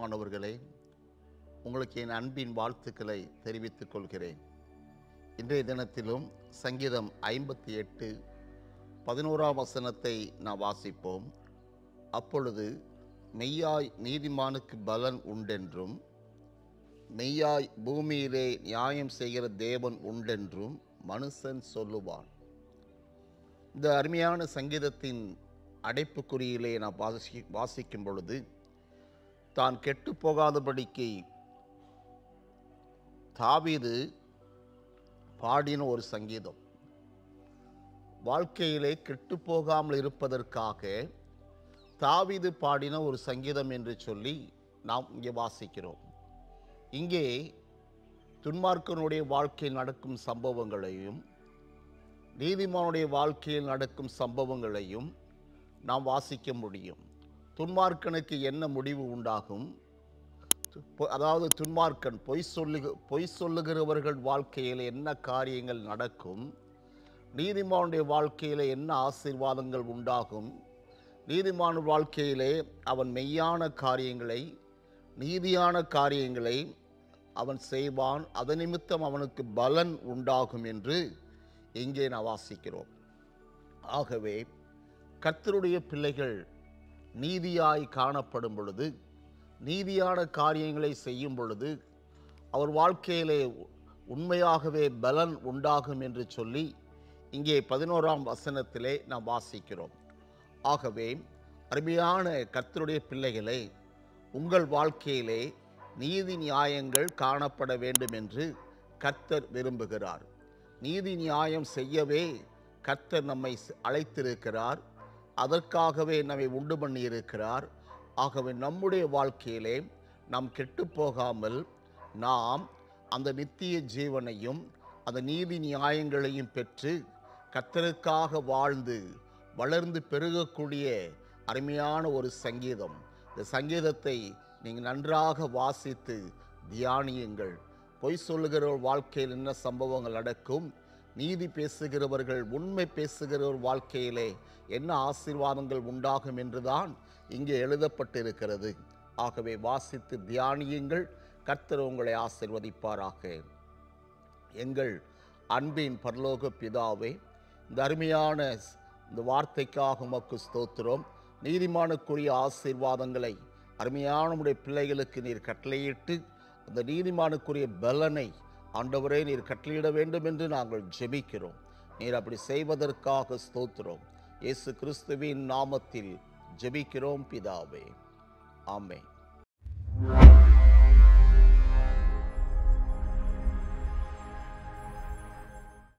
பிரியமானவர்களே உங்களுக்கு என் அன்பின் வாழ்த்துக்களை தெரிவித்துக் கொள்கிறேன் இன்றைய தினத்திலும் சங்கீதம் ஐம்பத்தி எட்டு பதினோராம் வசனத்தை நாம் வாசிப்போம் அப்பொழுது மெய்யாய் நீதிமானுக்கு பலன் உண்டென்றும் மெய்யாய் பூமியிலே நியாயம் செய்கிற தேவன் உண்டென்றும் மனுஷன் சொல்லுவான் இந்த அருமையான சங்கீதத்தின் அடைப்புக்குறியிலே நான் வாசி வாசிக்கும் பொழுது தான் கெட்டு போகாதபடிக்கு தாவீது பாடின ஒரு சங்கீதம் வாழ்க்கையிலே கெட்டு போகாமல் இருப்பதற்காக தாவீது பாடின ஒரு சங்கீதம் என்று சொல்லி நாம் இங்கே வாசிக்கிறோம் இங்கே துன்மார்க்கனுடைய வாழ்க்கையில் நடக்கும் சம்பவங்களையும் நீதிமானுடைய வாழ்க்கையில் நடக்கும் சம்பவங்களையும் நாம் வாசிக்க முடியும் துன்மார்க்கனுக்கு என்ன முடிவு உண்டாகும் பொ- அதாவது துன்மார்க்கன் பொய் சொல்லுக பொய் சொல்லுகிறவர்கள் வாழ்க்கையில் என்ன காரியங்கள் நடக்கும் நீதிமானுடைய வாழ்க்கையில் என்ன ஆசீர்வாதங்கள் உண்டாகும் நீதிமான வாழ்க்கையிலே அவன் மெய்யான காரியங்களை நீதியான காரியங்களை அவன் செய்வான் அது நிமித்தம் அவனுக்கு பலன் உண்டாகும் என்று இங்கே நான் வாசிக்கிறோம் ஆகவே கர்த்தருடைய பிள்ளைகள் நீதியாய் காணப்படும் பொழுது நீதியான காரியங்களை செய்யும் பொழுது அவர் வாழ்க்கையிலே உண்மையாகவே பலன் உண்டாகும் என்று சொல்லி இங்கே பதினோராம் வசனத்திலே நாம் வாசிக்கிறோம் ஆகவே அருமையான கர்த்தருடைய பிள்ளைகளே உங்கள் வாழ்க்கையிலே நீதி நியாயங்கள் காணப்பட வேண்டும் என்று கர்த்தர் விரும்புகிறார் நீதி நியாயம் செய்யவே கர்த்தர் நம்மை ஸ்- அழைத்திருக்கிறார் அதற்காகவே நம்மை உண்டு பண்ணியிருக்கிறார் ஆகவே நம்முடைய வாழ்க்கையிலே நாம் கெட்டு போகாமல் நாம் அந்த நித்திய ஜீவனையும் அந்த நீதி நியாயங்களையும் பெற்று கர்த்தருக்காக வாழ்ந்து வளர்ந்து பெருகக்கூடிய அருமையான ஒரு சங்கீதம் இந்த சங்கீதத்தை நீங்கள் நன்றாக வாசித்து தியானியுங்கள் பொய் சொல்லுகிற ஒரு வாழ்க்கையில் என்ன சம்பவங்கள் நடக்கும் நீதி பேசுகிறவர்கள் உண்மை பேசுகிறவர் வாழ்க்கையிலே என்ன ஆசீர்வாதங்கள் உண்டாகும் என்றுதான் இங்கே எழுதப்பட்டிருக்கிறது ஆகவே வாசித்து தியானியுங்கள் கர்த்தர் உங்களை ஆசீர்வதிப்பாராக எங்கள் அன்பின் பரலோக பிதாவே இந்த அருமையான ஸ்- இந்த வார்த்தைக்காக உமக்கு ஸ்தோத்திரம் நீதிமானுக்குரிய ஆசீர்வாதங்களை அருமையான உடைய பிள்ளைகளுக்கு நீர் கட்டளையிட்டு அந்த நீதிமானுக்குரிய பலனை ஆண்டவரே நீர் கட்டளையிட வேண்டும் என்று நாங்கள் ஜெபிக்கிறோம் நீர் அப்படி செய்வதற்காக ஸ்தோத்திரம் இயேசு கிறிஸ்துவின் நாமத்தில் ஜெபிக்கிறோம் பிதாவே ஆமென்